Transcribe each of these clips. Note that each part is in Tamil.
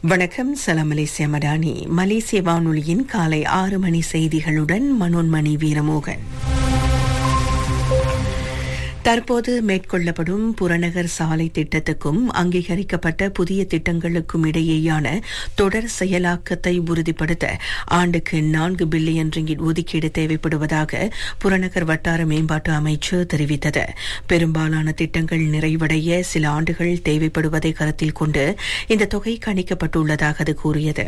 வணக்கம் சலாம் மலேசிய மடானி மலேசிய வானொலியின் காலை ஆறு மணி செய்திகளுடன் மனோன்மணி வீரமோகன் தற்போது மேற்கொள்ளப்படும் புறநகர் சாலை திட்டத்துக்கும் அங்கீகரிக்கப்பட்ட புதிய திட்டங்களுக்கும் இடையேயான தொடர் செயலாக்கத்தை உறுதிப்படுத்த ஆண்டுக்கு நான்கு பில்லியன் ரிங்கிட் ஒதுக்கீடு தேவைப்படுவதாக புறநகர் வட்டார மேம்பாட்டு அமைச்சு தெரிவித்தது பெரும்பாலான திட்டங்கள் நிறைவடைய சில ஆண்டுகள் தேவைப்படுவதை கருத்தில் கொண்டு இந்த தொகை கணிக்கப்பட்டுள்ளதாக அது கூறியது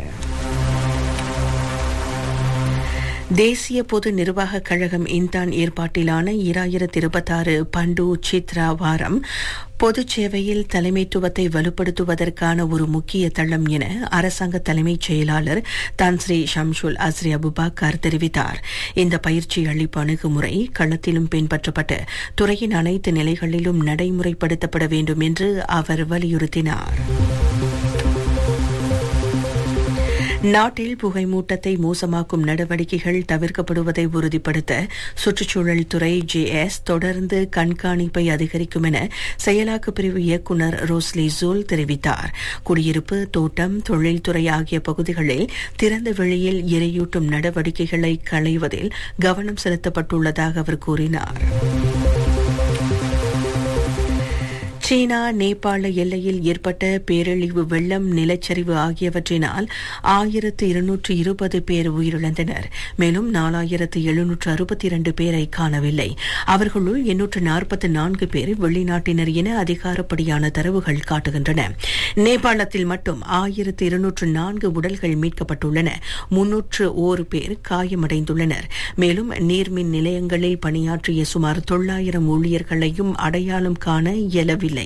தேசிய பொது நிர்வாக கழகம் இன்தான் ஏற்பாட்டிலான இராயிரத்தி இருபத்தாறு பண்டு சித்ரா வாரம் பொது சேவையில் தலைமைத்துவத்தை வலுப்படுத்துவதற்கான ஒரு முக்கிய தளம் என அரசாங்க தலைமைச் செயலாளர் தான்ஸ்ரீ ஷம்ஷுல் அஸ்ரி அபுபாக்கர் தெரிவித்தார் இந்த பயிற்சி அளிப்பு அணுகுமுறை களத்திலும் பின்பற்றப்பட்டு துறையின் அனைத்து நிலைகளிலும் நடைமுறைப்படுத்தப்பட வேண்டும் என்று அவர் வலியுறுத்தினார் நாட்டில் புகைமூட்டத்தை மோசமாக்கும் நடவடிக்கைகள் தவிர்க்கப்படுவதை உறுதிப்படுத்த சுற்றுச்சூழல் துறை ஜேஎஸ் தொடர்ந்து கண்காணிப்பை அதிகரிக்கும் என செயலாக்க பிரிவு இயக்குநர் ரோஸ்லி ஜூல் தெரிவித்தார் குடியிருப்பு தோட்டம் தொழில்துறை ஆகிய பகுதிகளில் திறந்த வெளியில் எரியூட்டும் நடவடிக்கைகளை களைவதில் கவனம் செலுத்தப்பட்டுள்ளதாக அவர் கூறினார் சீனா நேபாள எல்லையில் ஏற்பட்ட பேரழிவு வெள்ளம் நிலச்சரிவு ஆகியவற்றினால் ஆயிரத்து இருநூற்று இருபது பேர் உயிரிழந்தனர் மேலும் நாலாயிரத்து எழுநூற்று அறுபத்தி இரண்டு பேரை காணவில்லை அவர்களுள் எண்ணூற்று நாற்பத்தி நான்கு பேர் வெளிநாட்டினர் என அதிகாரப்படியான தரவுகள் காட்டுகின்றன நேபாளத்தில் மட்டும் ஆயிரத்து இருநூற்று நான்கு உடல்கள் மீட்கப்பட்டுள்ளன முன்னூற்று ஓரு பேர் காயமடைந்துள்ளனர் மேலும் நீர்மின் நிலையங்களில் பணியாற்றிய சுமார் தொள்ளாயிரம் ஊழியர்களையும் அடையாளம் காண இயலவில்லை இல்லை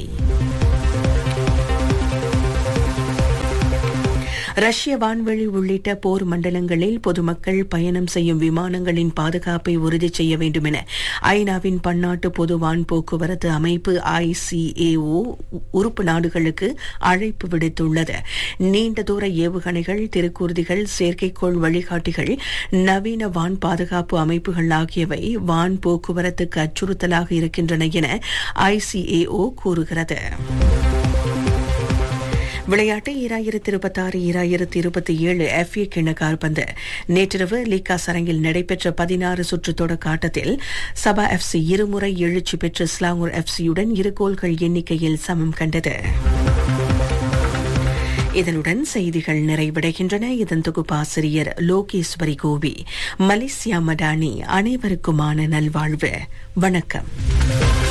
ரஷ்ய வான்வெளி உள்ளிட்ட போர் மண்டலங்களில் பொதுமக்கள் பயணம் செய்யும் விமானங்களின் பாதுகாப்பை உறுதி செய்ய வேண்டும் என ஐநாவின் பன்னாட்டு பொது வான் போக்குவரத்து அமைப்பு ஐசிஏஓ உறுப்பு நாடுகளுக்கு அழைப்பு விடுத்துள்ளது நீண்ட தூர ஏவுகணைகள் திருக்கூர்திகள் செயற்கைக்கோள் வழிகாட்டிகள் நவீன வான் பாதுகாப்பு அமைப்புகள் ஆகியவை வான் போக்குவரத்துக்கு அச்சுறுத்தலாக இருக்கின்றன என ஐசிஏஓ கூறுகிறது விளையாட்டு ஈராயிரத்தி இருபத்தாறு ஈராயிரத்தி இருபத்தி ஏழு எஃப்ஏ கிண்ண கால்பந்து நேற்றிரவு லீக்கா சரங்கில் நடைபெற்ற பதினாறு சுற்று தொடக்க ஆட்டத்தில் சபா எஃப்சி இருமுறை எழுச்சி பெற்று ஸ்லாங்கூர் எஃப்சியுடன் இரு கோல்கள் எண்ணிக்கையில் சமம் கண்டது இதனுடன் செய்திகள் நிறைவடைகின்றன இதன் தொகுப்பாசிரியர் லோகேஸ்வரி கோவி மலேசியா மடானி அனைவருக்குமான நல்வாழ்வு வணக்கம்